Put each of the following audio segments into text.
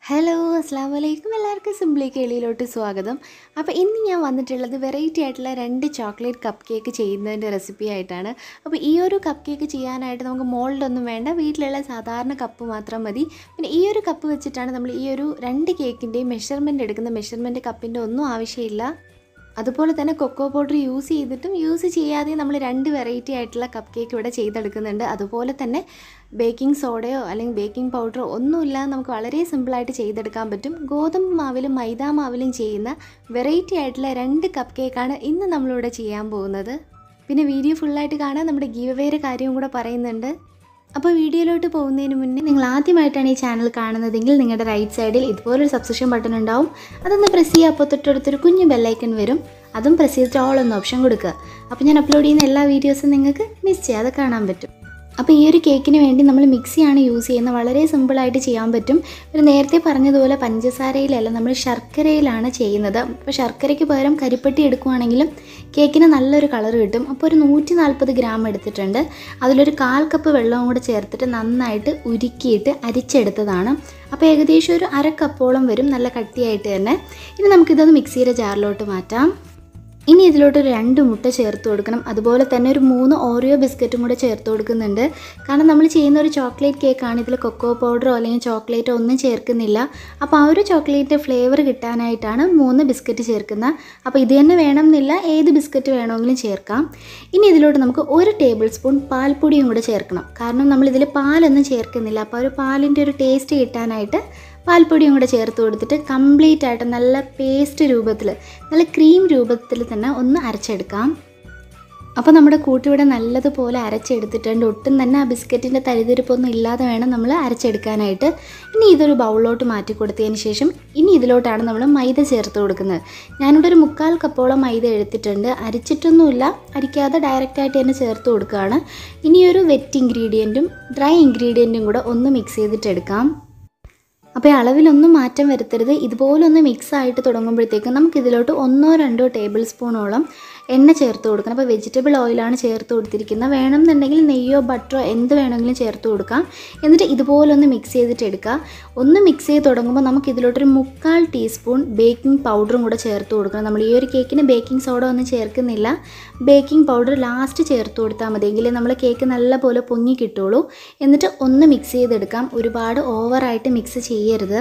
hello അസ്സാം വലൈക്കും എല്ലാവർക്കും സിംപ്ലി കേളിയിലോട്ട് സ്വാഗതം അപ്പോൾ ഇന്ന് ഞാൻ വന്നിട്ടുള്ളത് വെറൈറ്റി ആയിട്ടുള്ള രണ്ട് ചോക്ലേറ്റ് കപ്പ് കേക്ക് ചെയ്യുന്നതിൻ്റെ റെസിപ്പി ആയിട്ടാണ് അപ്പോൾ ഈ ഒരു കപ്പ് കേക്ക് ചെയ്യാനായിട്ട് നമുക്ക് മോൾഡൊന്നും വേണ്ട വീട്ടിലുള്ള സാധാരണ കപ്പ് മാത്രം മതി പിന്നെ ഈ ഒരു കപ്പ് വെച്ചിട്ടാണ് നമ്മൾ ഈ ഒരു രണ്ട് കേക്കിൻ്റെയും മെഷർമെൻറ്റ് എടുക്കുന്ന മെഷർമെൻറ്റ് കപ്പിൻ്റെ ഒന്നും ആവശ്യമില്ല അതുപോലെ തന്നെ കൊക്കോ പൗഡർ യൂസ് ചെയ്തിട്ടും യൂസ് ചെയ്യാതെ നമ്മൾ രണ്ട് വെറൈറ്റി ആയിട്ടുള്ള കപ്പ് കേക്ക് ഇവിടെ ചെയ്തെടുക്കുന്നുണ്ട് അതുപോലെ തന്നെ ബേക്കിംഗ് സോഡയോ അല്ലെങ്കിൽ ബേക്കിംഗ് പൗഡറോ ഒന്നുമില്ലാതെ നമുക്ക് വളരെ സിമ്പിളായിട്ട് ചെയ്തെടുക്കാൻ പറ്റും ഗോതമ്പ് മാവിലും മൈദാ മാവിലും ചെയ്യുന്ന വെറൈറ്റി ആയിട്ടുള്ള രണ്ട് കപ്പ് കേക്കാണ് ഇന്ന് നമ്മളിവിടെ ചെയ്യാൻ പോകുന്നത് പിന്നെ വീഡിയോ ഫുള്ളായിട്ട് കാണാൻ നമ്മുടെ ഗീവവേരെ കാര്യവും കൂടെ പറയുന്നുണ്ട് അപ്പോൾ വീഡിയോയിലോട്ട് പോകുന്നതിന് മുന്നേ നിങ്ങൾ ആദ്യമായിട്ടാണ് ഈ ചാനൽ കാണുന്നതെങ്കിൽ നിങ്ങളുടെ റൈറ്റ് സൈഡിൽ ഇതുപോലൊരു സബ്സ്ക്രിപ്ഷൻ ബട്ടൺ ഉണ്ടാവും അതൊന്ന് പ്രസ് ചെയ്യുക അപ്പോൾ തൊട്ടടുത്തൊരു കുഞ്ഞു ബെല്ലൈക്കൺ വരും അതും പ്രസ് ചെയ്തിട്ട് ഓൾ ഒന്ന് ഓപ്ഷൻ കൊടുക്കുക അപ്പോൾ ഞാൻ അപ്ലോഡ് ചെയ്യുന്ന എല്ലാ വീഡിയോസും നിങ്ങൾക്ക് മിസ് ചെയ്യാതെ കാണാൻ പറ്റും അപ്പോൾ ഈ ഒരു കേക്കിന് വേണ്ടി നമ്മൾ മിക്സിയാണ് യൂസ് ചെയ്യുന്നത് വളരെ സിമ്പിളായിട്ട് ചെയ്യാൻ പറ്റും ഒരു നേരത്തെ പറഞ്ഞതുപോലെ പഞ്ചസാരയിലല്ല നമ്മൾ ശർക്കരയിലാണ് ചെയ്യുന്നത് അപ്പോൾ ശർക്കരയ്ക്ക് പകരം കരിപ്പട്ടി എടുക്കുവാണെങ്കിലും കേക്കിന് നല്ലൊരു കളർ കിട്ടും അപ്പോൾ ഒരു നൂറ്റി നാൽപ്പത് ഗ്രാം എടുത്തിട്ടുണ്ട് അതിലൊരു കാൽ കപ്പ് വെള്ളവും കൂടെ ചേർത്തിട്ട് നന്നായിട്ട് ഉരുക്കിയിട്ട് അരിച്ചെടുത്തതാണ് അപ്പോൾ ഏകദേശം ഒരു അര കപ്പോളം വരും നല്ല കട്ടിയായിട്ട് തന്നെ ഇനി നമുക്കിതൊന്ന് മിക്സിയുടെ ജാറിലോട്ട് മാറ്റാം ഇനി ഇതിലോട്ട് ഒരു രണ്ട് മുട്ട ചേർത്ത് കൊടുക്കണം അതുപോലെ തന്നെ ഒരു മൂന്ന് ഓറിയോ ബിസ്ക്കറ്റും കൂടെ ചേർത്ത് കൊടുക്കുന്നുണ്ട് കാരണം നമ്മൾ ചെയ്യുന്ന ഒരു ചോക്ലേറ്റ് കേക്കാണ് ഇതിൽ കൊക്കോ പൗഡറോ അല്ലെങ്കിൽ ചോക്ലേറ്റോ ഒന്നും ചേർക്കുന്നില്ല അപ്പോൾ ആ ഒരു ചോക്ലേറ്റിൻ്റെ ഫ്ലേവർ കിട്ടാനായിട്ടാണ് മൂന്ന് ബിസ്ക്കറ്റ് ചേർക്കുന്നത് അപ്പോൾ ഇത് തന്നെ വേണമെന്നില്ല ഏത് ബിസ്ക്കറ്റ് വേണമെങ്കിലും ചേർക്കാം ഇനി ഇതിലോട്ട് നമുക്ക് ഒരു ടേബിൾ സ്പൂൺ പാൽപ്പൊടിയും കൂടെ ചേർക്കണം കാരണം നമ്മളിതിൽ പാലൊന്നും ചേർക്കുന്നില്ല അപ്പോൾ ആ ഒരു പാലിൻ്റെ ഒരു ടേസ്റ്റ് കിട്ടാനായിട്ട് പാൽപ്പൊടിയും കൂടെ ചേർത്ത് കൊടുത്തിട്ട് കംപ്ലീറ്റ് ആയിട്ട് നല്ല പേസ്റ്റ് രൂപത്തിൽ നല്ല ക്രീം രൂപത്തിൽ തന്നെ ഒന്ന് അരച്ചെടുക്കാം അപ്പോൾ നമ്മുടെ കൂട്ടിവിടെ നല്ലതുപോലെ അരച്ചെടുത്തിട്ടുണ്ട് ഒട്ടും തന്നെ ആ ബിസ്ക്കറ്റിൻ്റെ തരിതിരിപ്പൊന്നും ഇല്ലാതെ വേണം നമ്മൾ അരച്ചെടുക്കാനായിട്ട് ഇനി ഇതൊരു ബൗളിലോട്ട് മാറ്റി കൊടുത്തതിന് ശേഷം ഇനി ഇതിലോട്ടാണ് നമ്മൾ മൈദ ചേർത്ത് കൊടുക്കുന്നത് ഞാനിവിടെ ഒരു മുക്കാൽ കപ്പോളം മൈദ എടുത്തിട്ടുണ്ട് അരിച്ചിട്ടൊന്നുമില്ല അരിക്കാതെ ഡയറക്റ്റായിട്ട് തന്നെ ചേർത്ത് കൊടുക്കുകയാണ് ഇനി ഒരു വെറ്റ് ഇൻഗ്രീഡിയൻറ്റും ഡ്രൈ ഇൻഗ്രീഡിയൻറ്റും കൂടെ ഒന്ന് മിക്സ് ചെയ്തിട്ടെടുക്കാം അപ്പോൾ ഈ അളവിലൊന്നും മാറ്റം വരുത്തരുത് ഇതുപോലൊന്ന് മിക്സ് ആയിട്ട് തുടങ്ങുമ്പോഴത്തേക്കും നമുക്ക് ഇതിലോട്ട് ഒന്നോ രണ്ടോ ടേബിൾ സ്പൂണോളം എണ്ണ ചേർത്ത് കൊടുക്കണം അപ്പോൾ വെജിറ്റബിൾ ഓയിലാണ് ചേർത്ത് കൊടുത്തിരിക്കുന്നത് വേണമെന്നുണ്ടെങ്കിൽ നെയ്യോ ബട്ടറോ എന്ത് വേണമെങ്കിലും ചേർത്ത് കൊടുക്കാം എന്നിട്ട് ഇതുപോലൊന്ന് മിക്സ് ചെയ്തിട്ട് എടുക്കുക ഒന്ന് മിക്സ് ചെയ്ത് തുടങ്ങുമ്പോൾ നമുക്ക് ഇതിലോട്ടൊരു മുക്കാൽ ടീസ്പൂൺ ബേക്കിംഗ് പൗഡറും കൂടെ ചേർത്ത് കൊടുക്കണം നമ്മൾ ഈ ഒരു കേക്കിന് ബേക്കിംഗ് സോഡ ഒന്നും ചേർക്കുന്നില്ല ബേക്കിംഗ് പൗഡർ ലാസ്റ്റ് ചേർത്ത് കൊടുത്താൽ മതി എങ്കിലേ നമ്മൾ കേക്ക് നല്ലപോലെ പൊങ്ങി കിട്ടുള്ളൂ എന്നിട്ട് ഒന്ന് മിക്സ് ചെയ്തെടുക്കാം ഒരുപാട് ഓവറായിട്ട് മിക്സ് ചെയ്യരുത്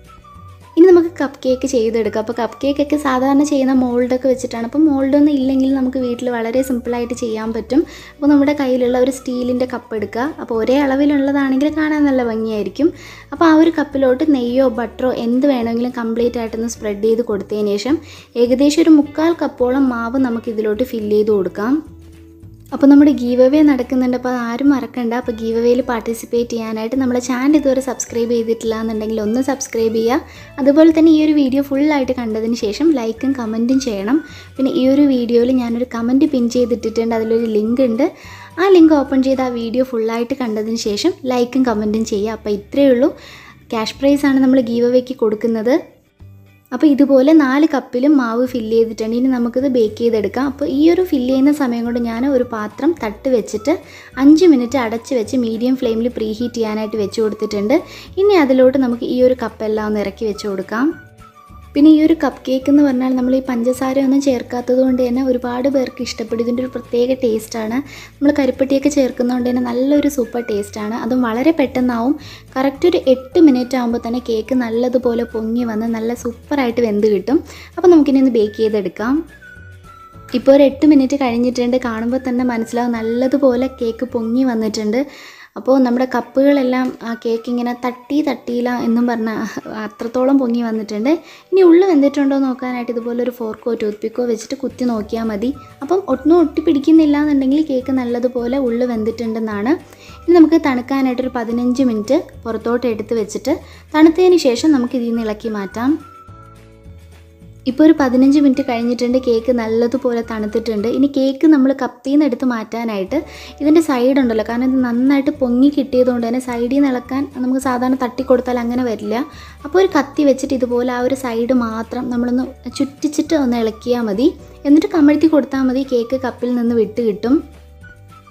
ഇനി നമുക്ക് കപ്പ് കേക്ക് ചെയ്തെടുക്കാം അപ്പോൾ കപ്പ് കേക്കൊക്കെ സാധാരണ ചെയ്യുന്ന മോൾഡൊക്കെ വെച്ചിട്ടാണ് അപ്പോൾ മോൾഡൊന്നും ഇല്ലെങ്കിൽ നമുക്ക് വീട്ടിൽ വളരെ സിമ്പിളായിട്ട് ചെയ്യാൻ പറ്റും അപ്പോൾ നമ്മുടെ കയ്യിലുള്ള ഒരു സ്റ്റീലിൻ്റെ കപ്പ് എടുക്കുക അപ്പോൾ ഒരേ അളവിലുള്ളതാണെങ്കിൽ കാണാൻ നല്ല ഭംഗിയായിരിക്കും അപ്പോൾ ആ ഒരു കപ്പിലോട്ട് നെയ്യോ ബട്ടറോ എന്ത് വേണമെങ്കിലും കംപ്ലീറ്റ് ആയിട്ടൊന്ന് സ്പ്രെഡ് ചെയ്ത് കൊടുത്തതിന് ശേഷം ഏകദേശം ഒരു മുക്കാൽ കപ്പോളം മാവ് നമുക്ക് ഇതിലോട്ട് ഫില്ല് ചെയ്ത് കൊടുക്കാം അപ്പോൾ നമ്മുടെ ഗീവ് അവേ നടക്കുന്നുണ്ട് അപ്പോൾ ആരും മറക്കണ്ട അപ്പോൾ ഗീവ് അവേയിൽ പാർട്ടിസിപ്പേറ്റ് ചെയ്യാനായിട്ട് നമ്മുടെ ചാനൽ ഇതുവരെ സബ്സ്ക്രൈബ് ചെയ്തിട്ടില്ല എന്നുണ്ടെങ്കിൽ ഒന്ന് സബ്സ്ക്രൈബ് ചെയ്യുക അതുപോലെ തന്നെ ഈ ഒരു വീഡിയോ ഫുള്ളായിട്ട് കണ്ടതിന് ശേഷം ലൈക്കും കമൻറ്റും ചെയ്യണം പിന്നെ ഈ ഒരു വീഡിയോയിൽ ഞാനൊരു കമൻറ്റ് പിൻ ചെയ്തിട്ടിട്ടുണ്ട് അതിലൊരു ലിങ്ക് ഉണ്ട് ആ ലിങ്ക് ഓപ്പൺ ചെയ്ത് ആ വീഡിയോ ഫുള്ളായിട്ട് കണ്ടതിന് ശേഷം ലൈക്കും കമൻറ്റും ചെയ്യുക അപ്പോൾ ഇത്രയേ ഉള്ളൂ ക്യാഷ് പ്രൈസാണ് നമ്മൾ ഗീവ് അവേക്ക് കൊടുക്കുന്നത് അപ്പോൾ ഇതുപോലെ നാല് കപ്പിലും മാവ് ഫില്ല് ചെയ്തിട്ടുണ്ട് ഇനി നമുക്കിത് ബേക്ക് ചെയ്തെടുക്കാം അപ്പോൾ ഈ ഒരു ഫില്ല് ചെയ്യുന്ന സമയം കൊണ്ട് ഞാൻ ഒരു പാത്രം തട്ട് വെച്ചിട്ട് അഞ്ച് മിനിറ്റ് അടച്ച് വെച്ച് മീഡിയം ഫ്ലെയിമിൽ പ്രീ ഹീറ്റ് ചെയ്യാനായിട്ട് വെച്ച് കൊടുത്തിട്ടുണ്ട് ഇനി അതിലോട്ട് നമുക്ക് ഈ ഒരു കപ്പെല്ലാം ഒന്ന് ഇറക്കി വെച്ച് കൊടുക്കാം പിന്നെ ഈ ഒരു കപ്പ് കേക്ക് എന്ന് പറഞ്ഞാൽ നമ്മൾ ഈ പഞ്ചസാര ഒന്നും ചേർക്കാത്തത് കൊണ്ട് തന്നെ ഒരുപാട് പേർക്ക് ഇഷ്ടപ്പെടും ഇതിൻ്റെ ഒരു പ്രത്യേക ടേസ്റ്റാണ് നമ്മൾ കരിപ്പട്ടിയൊക്കെ ചേർക്കുന്നതുകൊണ്ട് തന്നെ നല്ലൊരു സൂപ്പർ ടേസ്റ്റാണ് അതും വളരെ പെട്ടെന്നാവും കറക്റ്റ് ഒരു എട്ട് മിനിറ്റ് ആകുമ്പോൾ തന്നെ കേക്ക് നല്ലതുപോലെ പൊങ്ങി വന്ന് നല്ല സൂപ്പറായിട്ട് വെന്ത് കിട്ടും അപ്പോൾ നമുക്കിനി ഒന്ന് ബേക്ക് ചെയ്തെടുക്കാം ഇപ്പോൾ ഒരു എട്ട് മിനിറ്റ് കഴിഞ്ഞിട്ടുണ്ട് കാണുമ്പോൾ തന്നെ മനസ്സിലാവും നല്ലതുപോലെ കേക്ക് പൊങ്ങി വന്നിട്ടുണ്ട് അപ്പോൾ നമ്മുടെ കപ്പുകളെല്ലാം ആ കേക്ക് ഇങ്ങനെ തട്ടി തട്ടിയില്ല എന്നും പറഞ്ഞാൽ അത്രത്തോളം പൊങ്ങി വന്നിട്ടുണ്ട് ഇനി ഉള്ളു വെന്തിട്ടുണ്ടോ നോക്കാനായിട്ട് ഇതുപോലെ ഒരു ഫോർക്കോ ടൂത്ത് പിക്കോ വെച്ചിട്ട് കുത്തി നോക്കിയാൽ മതി അപ്പം ഒട്ടും ഒട്ടി പിടിക്കുന്നില്ല എന്നുണ്ടെങ്കിൽ കേക്ക് നല്ലതുപോലെ ഉള്ളു വെന്തിട്ടുണ്ടെന്നാണ് ഇനി നമുക്ക് തണുക്കാനായിട്ടൊരു പതിനഞ്ച് മിനിറ്റ് പുറത്തോട്ട് എടുത്ത് വെച്ചിട്ട് തണുത്തതിന് ശേഷം നമുക്ക് ഇതിൽ നിന്ന് ഇളക്കി മാറ്റാം ഇപ്പോൾ ഒരു പതിനഞ്ച് മിനിറ്റ് കഴിഞ്ഞിട്ടുണ്ട് കേക്ക് നല്ലതുപോലെ തണുത്തിട്ടുണ്ട് ഇനി കേക്ക് നമ്മൾ കപ്പിൽ നിന്ന് എടുത്ത് മാറ്റാനായിട്ട് ഇതിൻ്റെ സൈഡ് ഉണ്ടല്ലോ കാരണം ഇത് നന്നായിട്ട് പൊങ്ങി കിട്ടിയതുകൊണ്ട് തന്നെ സൈഡിൽ നിന്ന് ഇളക്കാൻ നമുക്ക് സാധാരണ തട്ടിക്കൊടുത്താൽ അങ്ങനെ വരില്ല അപ്പോൾ ഒരു കത്തി വെച്ചിട്ട് ഇതുപോലെ ആ ഒരു സൈഡ് മാത്രം നമ്മളൊന്ന് ചുറ്റിച്ചിട്ട് ഒന്ന് ഇളക്കിയാൽ മതി എന്നിട്ട് കമഴ്ത്തി കൊടുത്താൽ മതി കേക്ക് കപ്പിൽ നിന്ന് വിട്ട് കിട്ടും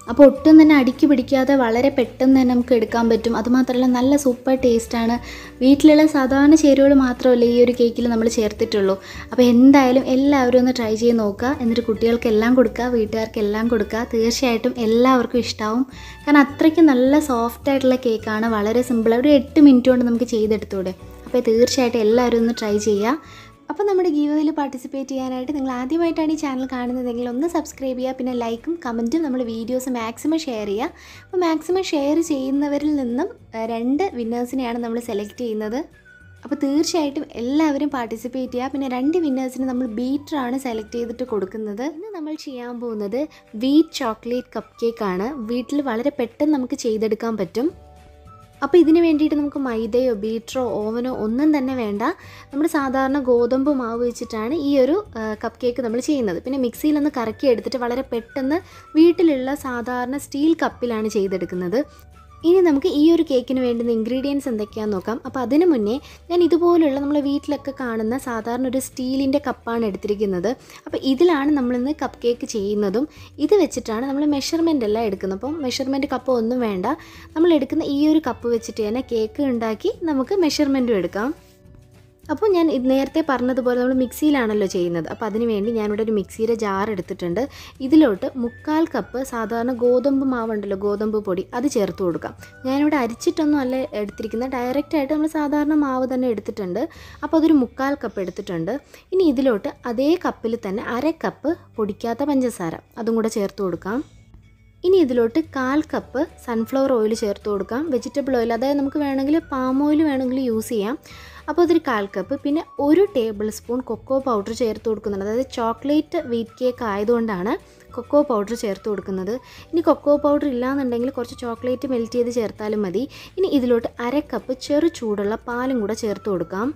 അപ്പോൾ ഒട്ടും തന്നെ അടുക്കി പിടിക്കാതെ വളരെ പെട്ടെന്ന് തന്നെ നമുക്ക് എടുക്കാൻ പറ്റും അതുമാത്രമല്ല നല്ല സൂപ്പർ ടേസ്റ്റാണ് വീട്ടിലുള്ള സാധാരണ ചേരുവകൾ മാത്രമല്ല ഈ ഒരു കേക്കിൽ നമ്മൾ ചേർത്തിട്ടുള്ളൂ അപ്പോൾ എന്തായാലും എല്ലാവരും ഒന്ന് ട്രൈ ചെയ്ത് നോക്കുക എന്നിട്ട് കുട്ടികൾക്ക് എല്ലാം കൊടുക്കുക വീട്ടുകാർക്ക് എല്ലാം കൊടുക്കുക തീർച്ചയായിട്ടും എല്ലാവർക്കും ഇഷ്ടമാവും കാരണം അത്രയ്ക്ക് നല്ല സോഫ്റ്റ് ആയിട്ടുള്ള കേക്കാണ് വളരെ സിമ്പിൾ ഒരു എട്ട് മിനിറ്റ് കൊണ്ട് നമുക്ക് ചെയ്തെടുത്തൂടെ അപ്പോൾ തീർച്ചയായിട്ടും എല്ലാവരും ഒന്ന് ട്രൈ ചെയ്യുക അപ്പോൾ നമ്മുടെ ഗീവയിൽ പാർട്ടിസിപ്പേറ്റ് ചെയ്യാനായിട്ട് നിങ്ങൾ ആദ്യമായിട്ടാണ് ഈ ചാനൽ കാണുന്നതെങ്കിൽ ഒന്ന് സബ്സ്ക്രൈബ് ചെയ്യുക പിന്നെ ലൈക്കും കമൻറ്റും നമ്മൾ വീഡിയോസ് മാക്സിമം ഷെയർ ചെയ്യുക അപ്പോൾ മാക്സിമം ഷെയർ ചെയ്യുന്നവരിൽ നിന്നും ആ, രണ്ട് വിന്നേഴ്സിനെയാണ് നമ്മൾ സെലക്ട് ചെയ്യുന്നത് അപ്പോൾ തീർച്ചയായിട്ടും എല്ലാവരും പാർട്ടിസിപ്പേറ്റ് ചെയ്യുക പിന്നെ രണ്ട് വിന്നേഴ്സിന് നമ്മൾ ബീറ്ററാണ് സെലക്ട് ചെയ്തിട്ട് കൊടുക്കുന്നത് ഇന്ന് നമ്മൾ ചെയ്യാൻ പോകുന്നത് വീറ്റ് ചോക്ലേറ്റ് കപ്പ് കേക്കാണ് വീട്ടിൽ വളരെ പെട്ടെന്ന് നമുക്ക് ചെയ്തെടുക്കാൻ പറ്റും അപ്പോൾ ഇതിന് വേണ്ടിയിട്ട് നമുക്ക് മൈദയോ ബീറ്ററോ ഓവനോ ഒന്നും തന്നെ വേണ്ട നമ്മൾ സാധാരണ ഗോതമ്പ് മാവ് വെച്ചിട്ടാണ് ഈ ഒരു കപ്പ് കേക്ക് നമ്മൾ ചെയ്യുന്നത് പിന്നെ മിക്സിയിലൊന്ന് കറക്കി എടുത്തിട്ട് വളരെ പെട്ടെന്ന് വീട്ടിലുള്ള സാധാരണ സ്റ്റീൽ കപ്പിലാണ് ചെയ്തെടുക്കുന്നത് ഇനി നമുക്ക് ഈ ഒരു കേക്കിന് വേണ്ടുന്ന ഇൻഗ്രീഡിയൻസ് എന്തൊക്കെയാണെന്ന് നോക്കാം അപ്പോൾ അതിന് മുന്നേ ഞാൻ ഇതുപോലുള്ള നമ്മളെ വീട്ടിലൊക്കെ കാണുന്ന സാധാരണ ഒരു സ്റ്റീലിൻ്റെ കപ്പാണ് എടുത്തിരിക്കുന്നത് അപ്പോൾ ഇതിലാണ് നമ്മളിന്ന് കപ്പ് കേക്ക് ചെയ്യുന്നതും ഇത് വെച്ചിട്ടാണ് നമ്മൾ മെഷർമെൻ്റ് എല്ലാം എടുക്കുന്നത് അപ്പം മെഷർമെൻറ്റ് കപ്പ് ഒന്നും വേണ്ട നമ്മൾ എടുക്കുന്ന ഈ ഒരു കപ്പ് വെച്ചിട്ട് തന്നെ കേക്ക് ഉണ്ടാക്കി നമുക്ക് മെഷർമെൻറ്റും എടുക്കാം അപ്പോൾ ഞാൻ ഇത് നേരത്തെ പറഞ്ഞതുപോലെ നമ്മൾ മിക്സിയിലാണല്ലോ ചെയ്യുന്നത് അപ്പോൾ അതിന് വേണ്ടി ഞാനിവിടെ ഒരു മിക്സിയുടെ ജാർ എടുത്തിട്ടുണ്ട് ഇതിലോട്ട് മുക്കാൽ കപ്പ് സാധാരണ ഗോതമ്പ് മാവുണ്ടല്ലോ ഗോതമ്പ് പൊടി അത് ചേർത്ത് കൊടുക്കാം ഞാനിവിടെ അരിച്ചിട്ടൊന്നും അല്ല എടുത്തിരിക്കുന്നത് ഡയറക്റ്റായിട്ട് നമ്മൾ സാധാരണ മാവ് തന്നെ എടുത്തിട്ടുണ്ട് അപ്പോൾ അതൊരു മുക്കാൽ കപ്പ് എടുത്തിട്ടുണ്ട് ഇനി ഇതിലോട്ട് അതേ കപ്പിൽ തന്നെ അര കപ്പ് പൊടിക്കാത്ത പഞ്ചസാര അതും കൂടെ ചേർത്ത് കൊടുക്കാം ഇനി ഇതിലോട്ട് കാൽ കപ്പ് സൺഫ്ലവർ ഓയിൽ ചേർത്ത് കൊടുക്കാം വെജിറ്റബിൾ ഓയിൽ അതായത് നമുക്ക് വേണമെങ്കിൽ പാം ഓയിൽ വേണമെങ്കിൽ യൂസ് ചെയ്യാം അപ്പോൾ അതൊരു കാൽ കപ്പ് പിന്നെ ഒരു ടേബിൾ സ്പൂൺ കൊക്കോ പൗഡർ ചേർത്ത് കൊടുക്കുന്നുണ്ട് അതായത് ചോക്ലേറ്റ് വീറ്റ് കേക്ക് ആയതുകൊണ്ടാണ് കൊക്കോ പൗഡർ ചേർത്ത് കൊടുക്കുന്നത് ഇനി കൊക്കോ പൗഡർ ഇല്ലാന്നുണ്ടെങ്കിൽ കുറച്ച് ചോക്ലേറ്റ് മെൽറ്റ് ചെയ്ത് ചേർത്താലും മതി ഇനി ഇതിലോട്ട് അര കപ്പ് ചെറു ചൂടുള്ള പാലും കൂടെ ചേർത്ത് കൊടുക്കാം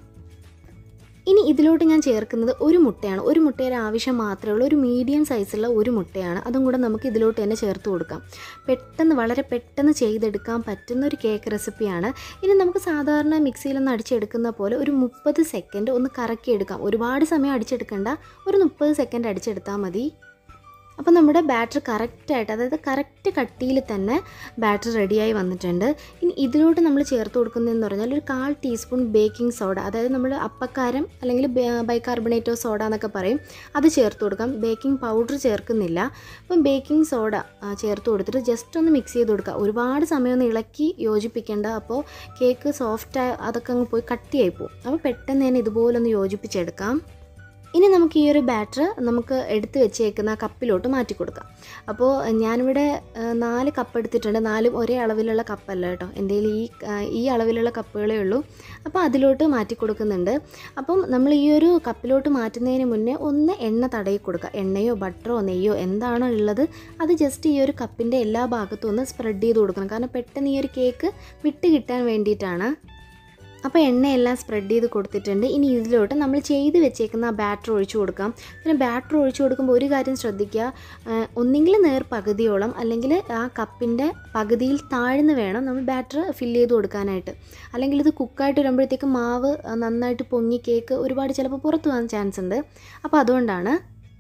ഇനി ഇതിലോട്ട് ഞാൻ ചേർക്കുന്നത് ഒരു മുട്ടയാണ് ഒരു മുട്ടയുടെ ആവശ്യം മാത്രമേ ഉള്ളൂ ഒരു മീഡിയം സൈസുള്ള ഒരു മുട്ടയാണ് അതും കൂടെ നമുക്ക് ഇതിലോട്ട് തന്നെ ചേർത്ത് കൊടുക്കാം പെട്ടെന്ന് വളരെ പെട്ടെന്ന് ചെയ്തെടുക്കാൻ പറ്റുന്ന ഒരു കേക്ക് റെസിപ്പിയാണ് ഇനി നമുക്ക് സാധാരണ മിക്സിയിലൊന്ന് അടിച്ചെടുക്കുന്ന പോലെ ഒരു മുപ്പത് സെക്കൻഡ് ഒന്ന് കറക്കിയെടുക്കാം ഒരുപാട് സമയം അടിച്ചെടുക്കണ്ട ഒരു മുപ്പത് സെക്കൻഡ് അടിച്ചെടുത്താൽ മതി അപ്പോൾ നമ്മുടെ ബാറ്റർ കറക്റ്റായിട്ട് അതായത് കറക്റ്റ് കട്ടിയിൽ തന്നെ ബാറ്റർ റെഡിയായി വന്നിട്ടുണ്ട് ഇനി ഇതിലോട്ട് നമ്മൾ ചേർത്ത് കൊടുക്കുന്നതെന്ന് പറഞ്ഞാൽ ഒരു കാൽ ടീസ്പൂൺ ബേക്കിംഗ് സോഡ അതായത് നമ്മൾ അപ്പക്കാരം അല്ലെങ്കിൽ ബൈകാർബണേറ്റോ സോഡ എന്നൊക്കെ പറയും അത് ചേർത്ത് കൊടുക്കാം ബേക്കിംഗ് പൗഡർ ചേർക്കുന്നില്ല അപ്പം ബേക്കിംഗ് സോഡ ആ, ചേർത്ത് കൊടുത്തിട്ട് ജസ്റ്റ് ഒന്ന് മിക്സ് ചെയ്ത് കൊടുക്കുക ഒരുപാട് സമയം ഒന്ന് ഇളക്കി യോജിപ്പിക്കേണ്ട അപ്പോൾ കേക്ക് സോഫ്റ്റ് അതൊക്കെ അങ്ങ് പോയി കട്ടിയായി പോകും അപ്പോൾ പെട്ടെന്ന് തന്നെ ഇതുപോലൊന്ന് യോജിപ്പിച്ചെടുക്കാം ഇനി നമുക്ക് ഈ ഒരു ബാറ്റർ നമുക്ക് എടുത്ത് വെച്ചേക്കുന്ന ആ കപ്പിലോട്ട് മാറ്റി കൊടുക്കാം അപ്പോൾ ഞാനിവിടെ ആ, നാല് കപ്പ് എടുത്തിട്ടുണ്ട് നാലും ഒരേ അളവിലുള്ള കപ്പല്ല കേട്ടോ എൻ്റെ കയ്യിൽ ഈ ആ, ഈ അളവിലുള്ള കപ്പുകളേ ഉള്ളൂ അപ്പോൾ അതിലോട്ട് മാറ്റി കൊടുക്കുന്നുണ്ട് അപ്പം നമ്മൾ ഈ ഒരു കപ്പിലോട്ട് മാറ്റുന്നതിന് മുന്നേ ഒന്ന് എണ്ണ തടയി കൊടുക്കുക എണ്ണയോ ബട്ടറോ നെയ്യോ എന്താണോ ഉള്ളത് അത് ജസ്റ്റ് ഈ ഒരു കപ്പിൻ്റെ എല്ലാ ഭാഗത്തും ഒന്ന് സ്പ്രെഡ് ചെയ്ത് കൊടുക്കണം കാരണം പെട്ടെന്ന് ഈ ഒരു കേക്ക് വിട്ട് കിട്ടാൻ വേണ്ടിയിട്ടാണ് അപ്പോൾ എണ്ണയെല്ലാം സ്പ്രെഡ് ചെയ്ത് കൊടുത്തിട്ടുണ്ട് ഇനി ഇതിലോട്ട് നമ്മൾ ചെയ്ത് വെച്ചേക്കുന്ന ആ ബാറ്റർ ഒഴിച്ചു കൊടുക്കാം പിന്നെ ബാറ്റർ ഒഴിച്ചു കൊടുക്കുമ്പോൾ ഒരു കാര്യം ശ്രദ്ധിക്കുക ആ, ഒന്നെങ്കിൽ നേർ പകുതിയോളം അല്ലെങ്കിൽ ആ കപ്പിൻ്റെ പകുതിയിൽ താഴ്ന്ന് വേണം നമ്മൾ ബാറ്റർ ഫില്ല് ചെയ്ത് കൊടുക്കാനായിട്ട് അല്ലെങ്കിൽ ഇത് കുക്കായിട്ട് വരുമ്പോഴത്തേക്ക് മാവ് ആ, നന്നായിട്ട് പൊങ്ങി കേക്ക് ഒരുപാട് ചിലപ്പോൾ പുറത്ത് പോകാൻ ചാൻസ് ഉണ്ട് അപ്പോൾ അതുകൊണ്ടാണ്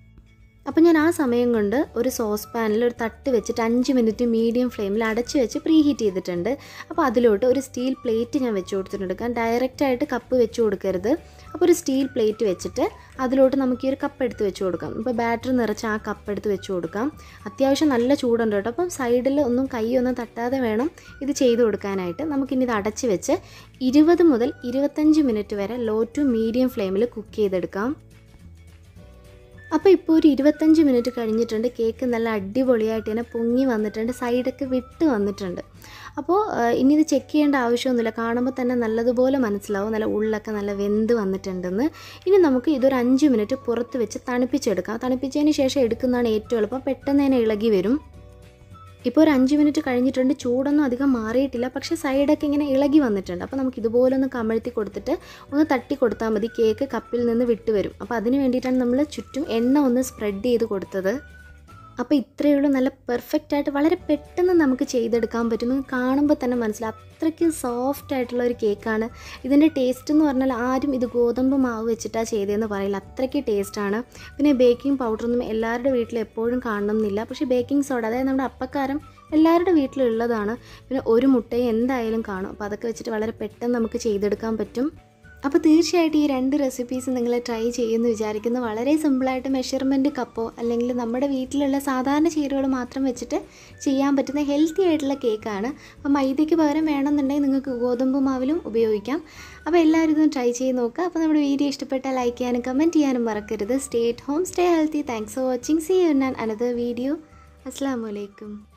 അപ്പോൾ ഞാൻ ആ സമയം കൊണ്ട് ഒരു സോസ് പാനിൽ ഒരു തട്ട് വെച്ചിട്ട് അഞ്ച് മിനിറ്റ് മീഡിയം ഫ്ലെയിമിൽ അടച്ച് വെച്ച് പ്രീ ഹീറ്റ് ചെയ്തിട്ടുണ്ട് അപ്പോൾ അതിലോട്ട് ഒരു സ്റ്റീൽ പ്ലേറ്റ് ഞാൻ വെച്ച് കൊടുത്തിട്ടുണ്ട് കാരണം ഡയറക്റ്റായിട്ട് കപ്പ് വെച്ച് കൊടുക്കരുത് അപ്പോൾ ഒരു സ്റ്റീൽ പ്ലേറ്റ് വെച്ചിട്ട് അതിലോട്ട് നമുക്ക് ഈ ഒരു കപ്പ് എടുത്ത് വെച്ച് കൊടുക്കാം ഇപ്പോൾ ബാറ്ററി നിറച്ച് ആ കപ്പ് എടുത്ത് വെച്ച് കൊടുക്കാം അത്യാവശ്യം നല്ല ചൂടുണ്ട് കേട്ടോ അപ്പം സൈഡിൽ ഒന്നും കൈയൊന്നും തട്ടാതെ വേണം ഇത് ചെയ്ത് കൊടുക്കാനായിട്ട് നമുക്കിനി ഇത് അടച്ച് വെച്ച് ഇരുപത് മുതൽ ഇരുപത്തഞ്ച് മിനിറ്റ് വരെ ലോ ടു മീഡിയം ഫ്ലെയിമിൽ കുക്ക് ചെയ്തെടുക്കാം അപ്പോൾ ഇപ്പോൾ ഒരു ഇരുപത്തഞ്ച് മിനിറ്റ് കഴിഞ്ഞിട്ടുണ്ട് കേക്ക് നല്ല അടിപൊളിയായിട്ട് തന്നെ പൊങ്ങി വന്നിട്ടുണ്ട് സൈഡൊക്കെ വിട്ട് വന്നിട്ടുണ്ട് അപ്പോൾ ആ, ഇനി ഇത് ചെക്ക് ചെയ്യേണ്ട ആവശ്യമൊന്നുമില്ല കാണുമ്പോൾ തന്നെ നല്ലതുപോലെ മനസ്സിലാവും നല്ല ഉള്ളൊക്കെ നല്ല വെന്ത് വന്നിട്ടുണ്ടെന്ന് ഇനി നമുക്ക് ഇതൊരു അഞ്ച് മിനിറ്റ് പുറത്ത് വെച്ച് തണുപ്പിച്ചെടുക്കാം തണുപ്പിച്ചതിന് ശേഷം എടുക്കുന്നതാണ് ഏറ്റവും എളുപ്പം പെട്ടെന്ന് തന്നെ ഇളകി വരും ഇപ്പോൾ ഒരു അഞ്ച് മിനിറ്റ് കഴിഞ്ഞിട്ടുണ്ട് ചൂടൊന്നും അധികം മാറിയിട്ടില്ല പക്ഷേ സൈഡൊക്കെ ഇങ്ങനെ ഇളകി വന്നിട്ടുണ്ട് അപ്പോൾ നമുക്ക് ഇതുപോലെ ഒന്ന് കമഴ്ത്തി കൊടുത്തിട്ട് ഒന്ന് തട്ടി കൊടുത്താൽ മതി കേക്ക് കപ്പിൽ നിന്ന് വിട്ട് വരും അപ്പോൾ അതിന് വേണ്ടിയിട്ടാണ് നമ്മൾ ചുറ്റും എണ്ണ ഒന്ന് സ്പ്രെഡ് ചെയ്ത് കൊടുത്തത് അപ്പോൾ ഇത്രയേ ഉള്ളൂ നല്ല പെർഫെക്റ്റ് ആയിട്ട് വളരെ പെട്ടെന്ന് നമുക്ക് ചെയ്തെടുക്കാൻ പറ്റും നിങ്ങൾക്ക് കാണുമ്പോൾ തന്നെ മനസ്സിലാവും അത്രയ്ക്ക് സോഫ്റ്റ് ആയിട്ടുള്ള ഒരു കേക്കാണ് ഇതിൻ്റെ ടേസ്റ്റ് എന്ന് പറഞ്ഞാൽ ആരും ഇത് ഗോതമ്പ് മാവ് വെച്ചിട്ടാണ് ചെയ്തതെന്ന് പറയില്ല അത്രയ്ക്ക് ടേസ്റ്റാണ് പിന്നെ ബേക്കിംഗ് പൗഡറൊന്നും എല്ലാവരുടെ വീട്ടിൽ എപ്പോഴും കാണണം എന്നില്ല പക്ഷേ ബേക്കിംഗ് സോഡ അതായത് നമ്മുടെ അപ്പക്കാരം എല്ലാവരുടെ വീട്ടിലുള്ളതാണ് പിന്നെ ഒരു മുട്ടയും എന്തായാലും കാണും അപ്പോൾ അതൊക്കെ വെച്ചിട്ട് വളരെ പെട്ടെന്ന് നമുക്ക് ചെയ്തെടുക്കാൻ പറ്റും അപ്പോൾ തീർച്ചയായിട്ടും ഈ രണ്ട് റെസിപ്പീസ് നിങ്ങൾ ട്രൈ ചെയ്യുമെന്ന് വിചാരിക്കുന്നു വളരെ സിമ്പിളായിട്ട് മെഷർമെൻറ്റ് കപ്പോ അല്ലെങ്കിൽ നമ്മുടെ വീട്ടിലുള്ള സാധാരണ ചേരുവകൾ മാത്രം വെച്ചിട്ട് ചെയ്യാൻ പറ്റുന്ന ഹെൽത്തി ആയിട്ടുള്ള കേക്കാണ് അപ്പോൾ മൈദയ്ക്ക് പകരം വേണമെന്നുണ്ടെങ്കിൽ നിങ്ങൾക്ക് ഗോതമ്പ് മാവിലും ഉപയോഗിക്കാം അപ്പോൾ എല്ലാവരും ഇതൊന്ന് ട്രൈ ചെയ്ത് നോക്കുക അപ്പോൾ നമ്മുടെ വീഡിയോ ഇഷ്ടപ്പെട്ടാൽ ലൈക്ക് ചെയ്യാനും കമൻറ്റ് ചെയ്യാനും മറക്കരുത് stay at home stay healthy thanks for watching see you ഞാൻ അനദർ വീഡിയോ അസ്സാം വലൈക്കും